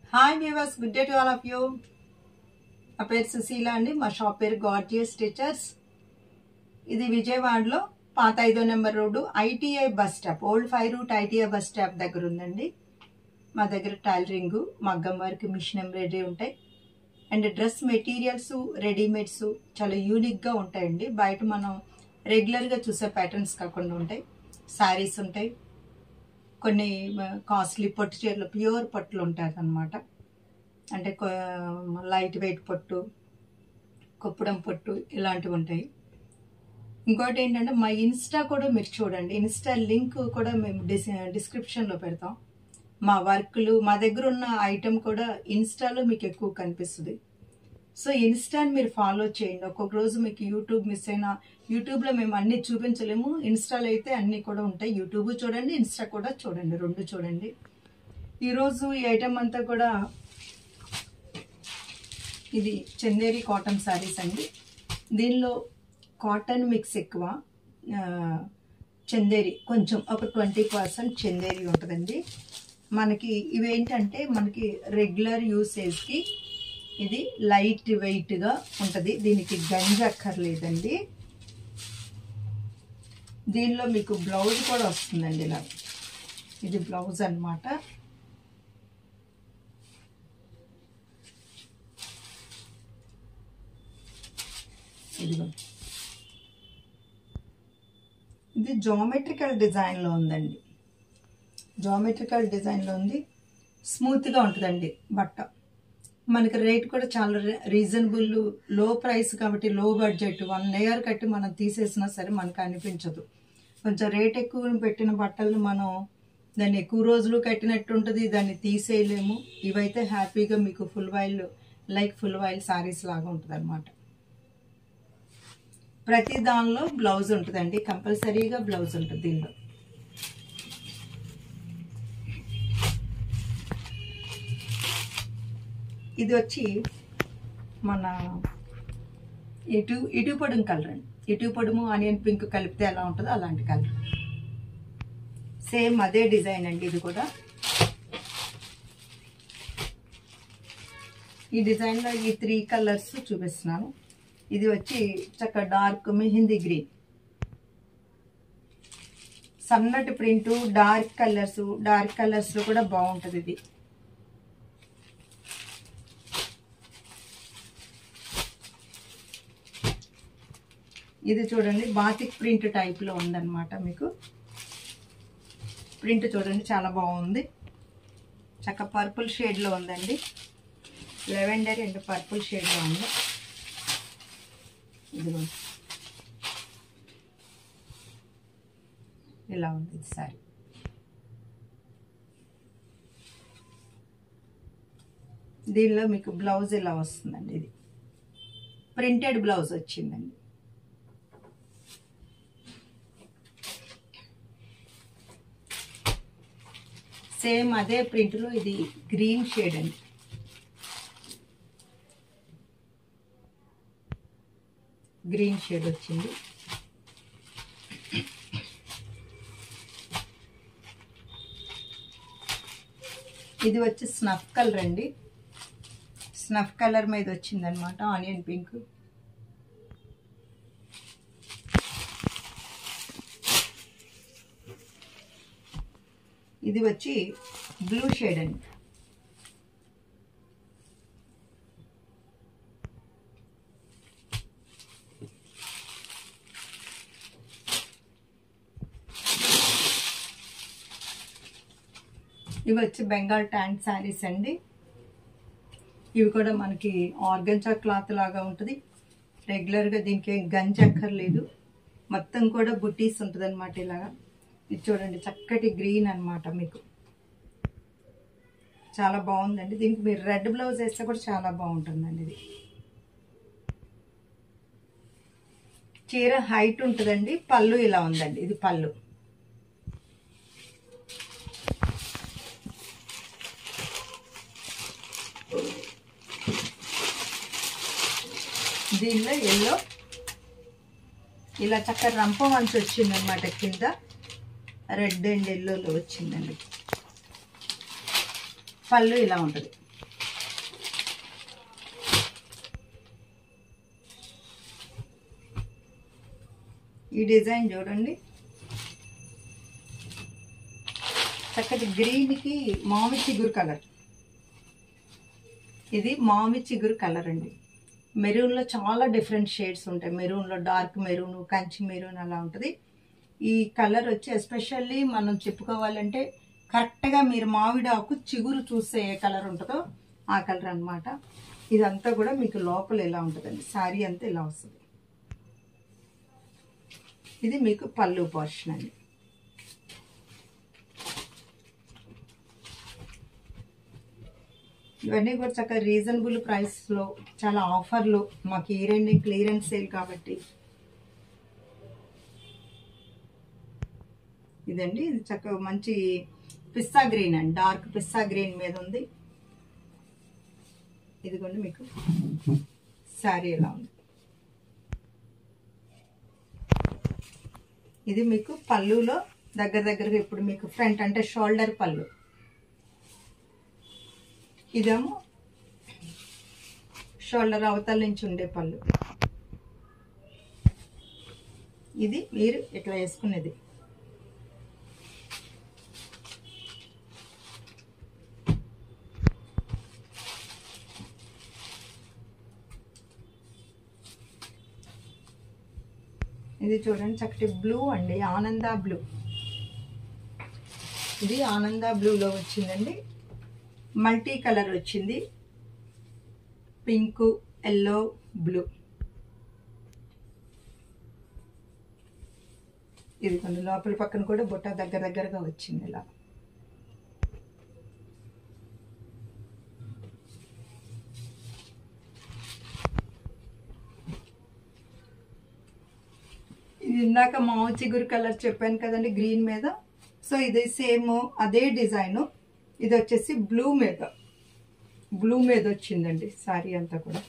hi viewers good day to all of you నా పేరు సుశీల అండి మా షాప్ పేరు గార్జియస్ టీచర్స్ ఇది విజయవాడలో పాత ఐదో number road ITI bus stop old five route ITI bus stop దగ్గర ఉందండి మా దగ్గర టైలరింగ్ మగ్గం వర్క్ మిషన్ ఎంబ్రాయిడరీ ఉంటాయి అండ్ డ్రెస్ మెటీరియల్స్ రెడీమేడ్స్ చాలా యూనిక్గా ఉంటాయండి బయట మనం రెగ్యులర్గా చూసే ప్యాటర్న్స్ కాకుండా ఉంటాయి శారీస్ ఉంటాయి కొన్ని కాస్ట్లీ పట్టు చీరలు ప్యూర్ పట్టులు ఉంటాయి అన్నమాట అంటే లైట్ వెయిట్ పట్టు కొప్పడం పట్టు ఇలాంటివి ఉంటాయి ఇంకోటి ఏంటంటే మా ఇన్స్టా కూడా మీరు చూడండి ఇన్స్టా లింక్ కూడా మేము డిస్ డిస్క్రిప్షన్లో పెడతాం మా వర్క్లు మా దగ్గర ఉన్న ఐటెం కూడా ఇన్స్టాలో మీకు ఎక్కువ కనిపిస్తుంది సో ఇన్స్టాని మీరు ఫాలో చేయండి ఒక్కొక్క రోజు మీకు యూట్యూబ్ మిస్ అయినా యూట్యూబ్లో మేము అన్ని చూపించలేము ఇన్స్టాలో అయితే అన్నీ కూడా ఉంటాయి యూట్యూబ్ చూడండి ఇన్స్టా కూడా చూడండి రెండు చూడండి ఈరోజు ఈ ఐటెం అంతా కూడా ఇది చందేరి కాటన్ శారీస్ అండి దీనిలో కాటన్ మిక్స్ ఎక్కువ ఆ, చందేరి కొంచెం ఒక ట్వంటీ పర్సెంట్ చందేరి ఉంటుందండి మనకి ఇవేంటంటే మనకి రెగ్యులర్ యూసేజ్కి ఇది లైట్ వెయిట్గా ఉంటుంది దీనికి గంజి అక్కర్లేదండి దీనిలో మీకు బ్లౌజ్ కూడా వస్తుందండి ఇలా ఇది బ్లౌజ్ అన్నమాట ఇదిగో ఇది జామెట్రికల్ డిజైన్లో ఉందండి జామెట్రికల్ డిజైన్లో ఉంది స్మూత్గా ఉంటుందండి బట్ట మనకి రేట్ కూడా చాలా రీజనబుల్ లో ప్రైస్ కాబట్టి లో బడ్జెట్ వన్ లేయర్ కట్టి మనం తీసేసినా సరే మనకు అనిపించదు కొంచెం రేట్ ఎక్కువ పెట్టిన బట్టలు మనం దాన్ని ఎక్కువ రోజులు కట్టినట్టు ఉంటుంది దాన్ని తీసేయలేము ఇవైతే హ్యాపీగా మీకు full voile like full voile sarees లాగా ఉంటుంది అనమాట ప్రతి దానిలో బ్లౌజ్ ఉంటుందండి కంపల్సరీగా బ్లౌజ్ ఉంటుంది దీనిలో ఇది వచ్చి మన ఇటు ఇటు పొడుము కలర్ అండి ఇటు పొడుము ఆనియన్ పింక్ కలిపితే ఎలా ఉంటుందో అలాంటి కలర్ సేమ్ అదే డిజైన్ అండి ఇది కూడా ఈ డిజైన్లో ఈ త్రీ కలర్స్ చూపిస్తున్నాను ఇది వచ్చి చక్క డార్క్ మెహిందీ గ్రీన్ సన్నటి print dark colours dark colours లో కూడా బాగుంటుంది ఇది ఇది చూడండి బాతిక్ ప్రింట్ టైప్ లో ఉందన్నమాట మీకు ప్రింట్ చూడండి చాలా బాగుంది చక్క పర్పుల్ షేడ్ లో ఉందండి లెవెండర్ అండ్ పర్పుల్ షేడ్ లో ఉంది ఇదిగో ఇలా ఉంది ఇది సారీ దీనిలో మీకు బ్లౌజ్ ఇలా వస్తుందండి ఇది ప్రింటెడ్ బ్లౌజ్ వచ్చిందండి సేమ్ అదే ప్రింట్లో ఇది గ్రీన్ షేడ్ అండి గ్రీన్ షేడ్ వచ్చింది ఇది వచ్చి స్నఫ్ కలర్ అండి స్నఫ్ కలర్ మీద వచ్చిందనమాట ఆనియన్ పింక్ ఇది వచ్చి బ్లూ షేడ్ అండి ఇవి వచ్చి బెంగాల్ ట్యాంక్ శారీస్ అండి ఇవి కూడా మనకి ఆర్గంజా క్లాత్ లాగా ఉంటుంది రెగ్యులర్గా దీనికి ఏం గంజి అక్కర్లేదు మొత్తం కూడా బుటీస్ ఉంటుంది అనమాట ఇలాగా ఇది చూడండి చక్కటి గ్రీన్ అన్నమాట మీకు చాలా బాగుందండి దీనికి మీరు రెడ్ బ్లౌజ్ వేస్తే కూడా చాలా బాగుంటుందండి ఇది చీర హైట్ ఉంటుందండి పళ్ళు ఇలా ఉందండి ఇది పళ్ళు దీనిలో ఎల్లో ఇలా చక్కగా రంప మంచి వచ్చిందనమాట కింద రెడ్ అండ్ ఎల్లోలో వచ్చిందండి పళ్ళు ఇలా ఉంటుంది ఈ డిజైన్ చూడండి చక్కటి గ్రీన్కి మామి చిగురు కలర్ ఇది మామి చిగురు కలర్ అండి మెరూన్లో చాలా డిఫరెంట్ షేడ్స్ ఉంటాయి మెరూన్లో డార్క్ మెరూన్ కంచి మెరూన్ అలా ఉంటుంది ఈ కలర్ వచ్చి ఎస్పెషల్లీ మనం చెప్పుకోవాలంటే కరెక్ట్గా మీరు మామిడి ఆకు చిగురు చూస్తే ఏ కలర్ ఉంటుందో ఆ కలర్ అన్నమాట ఇదంతా కూడా మీకు లోపల ఎలా ఉంటుందండి శారీ అంతా ఇలా వస్తుంది ఇది మీకు పళ్ళు పోర్షన్ అండి ఇవన్నీ కూడా చక్కగా రీజనబుల్ ప్రైస్లో చాలా ఆఫర్లు మాకు ఈ రెండు క్లియరెన్స్ సేల్ కాబట్టి ఇదండి ఇది చక్కగా మంచి పిస్తా గ్రీన్ అండి డార్క్ పిస్తా గ్రీన్ మీద ఉంది ఇదిగోండి మీకు శారీ ఎలా ఉంది ఇది మీకు పళ్ళులో దగ్గర దగ్గరగా ఇప్పుడు మీకు ఫ్రంట్ అంటే షోల్డర్ పళ్ళు ఇదేమో షోల్డర్ అవతల నుంచి ఉండే పళ్ళు ఇది మీరు ఇట్లా వేసుకునేది ఇది చూడండి చక్కటి బ్లూ అండి ఆనంద బ్లూ ఇది ఆనంద బ్లూలో వచ్చిందండి మల్టీ కలర్ వచ్చింది పింక్ ఎల్లో బ్లూ ఇది కొన్ని లోపల పక్కన కూడా బుట్ట దగ్గర దగ్గరగా వచ్చింది ఇలా ఇది ఇందాక మావు చిగురు కలర్ చెప్పాను కదండి గ్రీన్ మీద సో ఇది సేమ్ అదే డిజైన్ ఇది వచ్చేసి బ్లూ మీద బ్లూ మీద వచ్చిందండి సారీ అంతా కూడా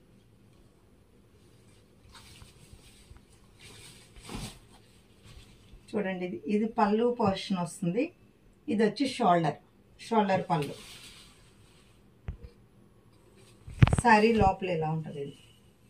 చూడండి ఇది ఇది పళ్ళు పోర్షన్ వస్తుంది ఇది వచ్చి షోల్డర్ షోల్డర్ పళ్ళు సారీ లోపల ఎలా ఉంటుంది ఇది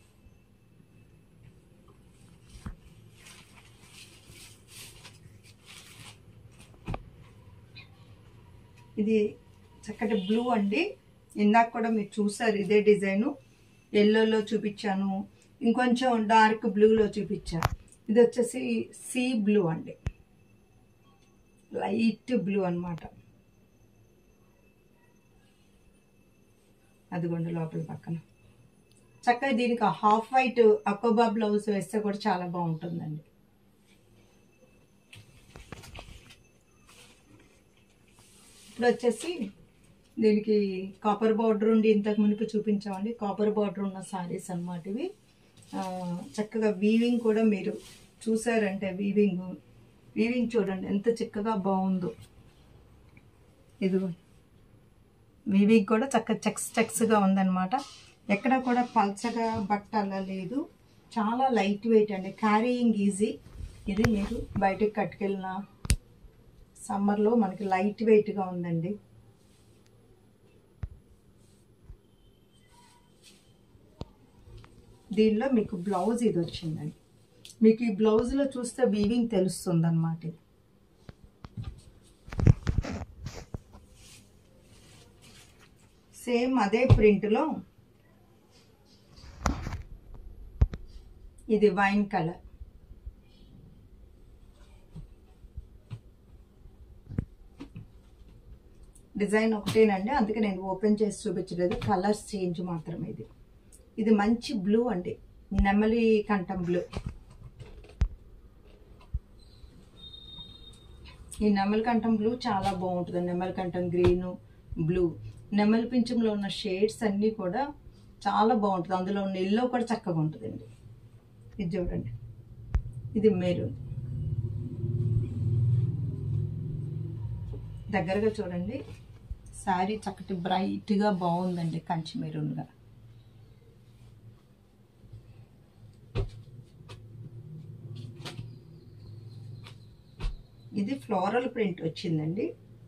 ఇది చక్కటి బ్లూ అండి ఇందాక కూడా మీరు చూసారు ఇదే డిజైను ఎల్లోలో చూపించాను ఇంకొంచెం డార్క్ బ్లూలో చూపించాను ఇది వచ్చేసి సీ బ్లూ అండి లైట్ బ్లూ అన్నమాట అదిగోండి లోపల పక్కన చక్కగా దీనికి హాఫ్ వైట్ అకోబా బ్లౌజ్ వేస్తే కూడా చాలా బాగుంటుందండి ఇప్పుడు వచ్చేసి దీనికి కాపర్ బార్డర్ ఉండి ఇంతకు మునుపు చూపించామండి కాపర్ బార్డర్ ఉన్న సారీస్ అన్నమాట ఇవి ఆ, చక్కగా వీవింగ్ కూడా మీరు చూసారంటే వీవింగ్ వీవింగ్ చూడండి ఎంత చక్కగా బాగుందో ఇదిగో వీవింగ్ కూడా చక్కగా చెక్స్ చెక్స్గా ఉందన్నమాట ఎక్కడ కూడా పల్చగా బట్ట అలా లేదు చాలా లైట్ వెయిట్ అండి క్యారీయింగ్ ఈజీ ఇది మీరు బయటకు కట్టుకెళ్ళిన సమ్మర్లో మనకి లైట్ వెయిట్గా ఉందండి దీనిలో మీకు బ్లౌజ్ ఇది వచ్చిందండి మీకు ఈ బ్లౌజ్లో చూస్తే వీవింగ్ తెలుస్తుంది అనమాట ఇది సేమ్ అదే ప్రింట్లో ఇది వైన్ కలర్ డిజైన్ ఒకటేనండి అందుకే నేను ఓపెన్ చేసి చూపించలేదు కలర్స్ చేంజ్ మాత్రమే ఇది ఇది మంచి బ్లూ అండి నెమలి కంఠం బ్లూ ఈ నెమలి కంఠం బ్లూ చాలా బాగుంటుంది నెమలి కంఠం గ్రీన్ బ్లూ నెమలి పింఛంలో ఉన్న షేడ్స్ అన్నీ కూడా చాలా బాగుంటుంది అందులో ఉన్న ఎల్లో కూడా చక్కగా ఉంటుందండి ఇది చూడండి ఇది మెరూన్ దగ్గరగా చూడండి శారీ చక్కటి బ్రైట్గా బాగుందండి కంచి మెరూన్గా ఇది ఫ్లోరల్ ప్రింట్ వచ్చిందండి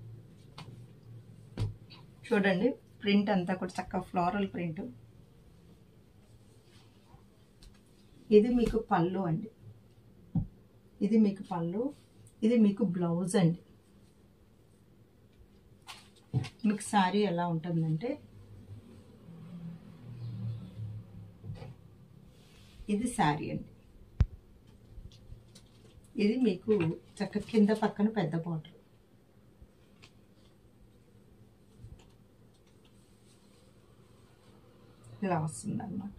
చూడండి ప్రింట్ అంతా కూడా చక్కగా ఫ్లోరల్ ప్రింట్ ఇది మీకు పళ్ళు అండి ఇది మీకు పళ్ళు ఇది మీకు బ్లౌజ్ అండి మీకు శారీ ఎలా ఉంటుందంటే ఇది శారీ అండి ఇది మీకు చక్క కింద పక్కన పెద్ద బార్డర్ ఇలా వస్తుంది అనమాట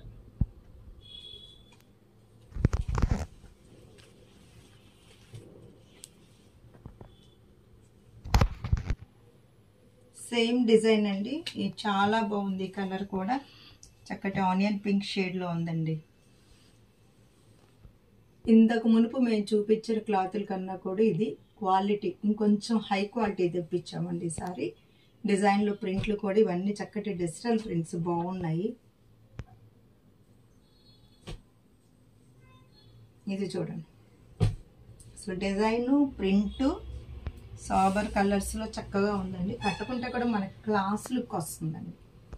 సేమ్ డిజైన్ అండి ఇది చాలా బాగుంది కలర్ కూడా చక్కటి ఆనియన్ పింక్ షేడ్లో ఉందండి ఇంతకు మునుపు మేము చూపించిన క్లాతుల కన్నా కూడా ఇది క్వాలిటీ ఇంకొంచెం హై క్వాలిటీ తెప్పించామండి ఈసారి డిజైన్లు ప్రింట్లు కూడా ఇవన్నీ చక్కటి డిజిటల్ ప్రింట్స్ బాగున్నాయి ఇది చూడండి అసలు డిజైను ప్రింటు సాబర్ కలర్స్లో చక్కగా ఉందండి కట్టుకుంటే కూడా మనకి క్లాస్ లుక్ వస్తుందండి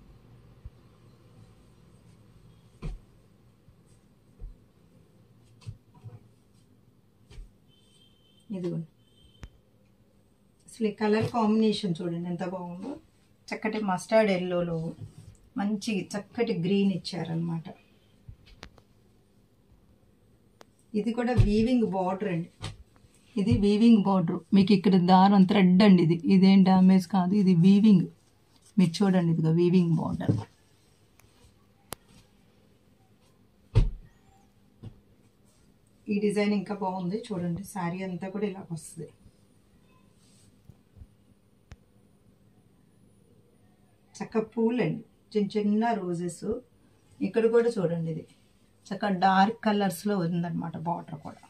ఇదిగోండి అసలు ఈ కలర్ కాంబినేషన్ చూడండి ఎంత బాగుందో చక్కటి మస్టర్డ్ ఎల్లోలో మంచి చక్కటి గ్రీన్ ఇచ్చారనమాట ఇది కూడా వీవింగ్ బార్డర్ అండి ఇది వీవింగ్ బార్డర్ మీకు ఇక్కడ దారం థ్రెడ్ అండి ఇది ఇదేం డ్యామేజ్ కాదు ఇది వీవింగ్ మీరు చూడండి ఇదిగో వీవింగ్ బార్డర్ ఈ డిజైన్ ఇంకా బాగుంది చూడండి శారీ అంతా కూడా ఇలా వస్తుంది చక్క పూలండి చిన్న చిన్న రోజెస్ ఇక్కడ కూడా చూడండి ఇది చక్క డార్క్ కలర్స్లో ఉందన్నమాట బార్డర్ కూడా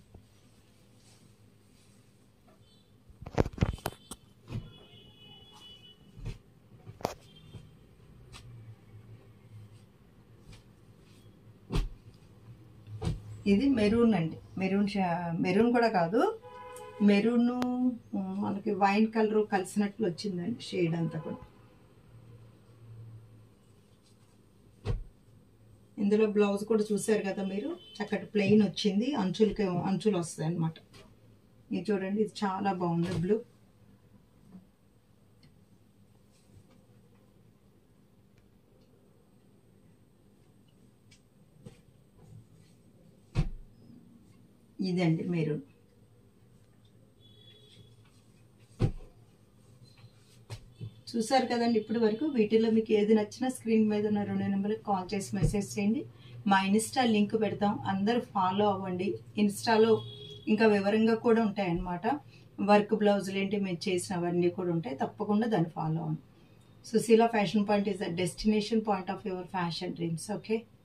ఇది మెరూన్ అండి మెరూన్ మెరూన్ కూడా కాదు మెరూన్ మనకి వైన్ కలర్ కలిసినట్లు వచ్చిందండి షేడ్ అంతా కూడా ఇందులో బ్లౌజ్ కూడా చూసారు కదా మీరు చక్కటి ప్లెయిన్ వచ్చింది అంచులకి అంచులు వస్తాయి అనమాట ఇది చూడండి ఇది చాలా బాగుంది బ్లూ ఇదండి మెరూన్ చూసారు కదండి ఇప్పటి వరకు వీటిలో మీకు ఏది నచ్చినా స్క్రీన్ మీద ఉన్న రెండు నెంబర్కి కాల్ చేసి మెసేజ్ చేయండి మా ఇన్స్టా లింక్ పెడతాం అందరూ ఫాలో అవ్వండి ఇన్స్టాలో ఇంకా వివరంగా కూడా ఉంటాయి అన్నమాట వర్క్ బ్లౌజులు ఏంటి మేము చేసినవన్నీ కూడా ఉంటాయి తప్పకుండా దాన్ని ఫాలో అవ్వండి Susheela fashion point is the destination point of your fashion dreams okay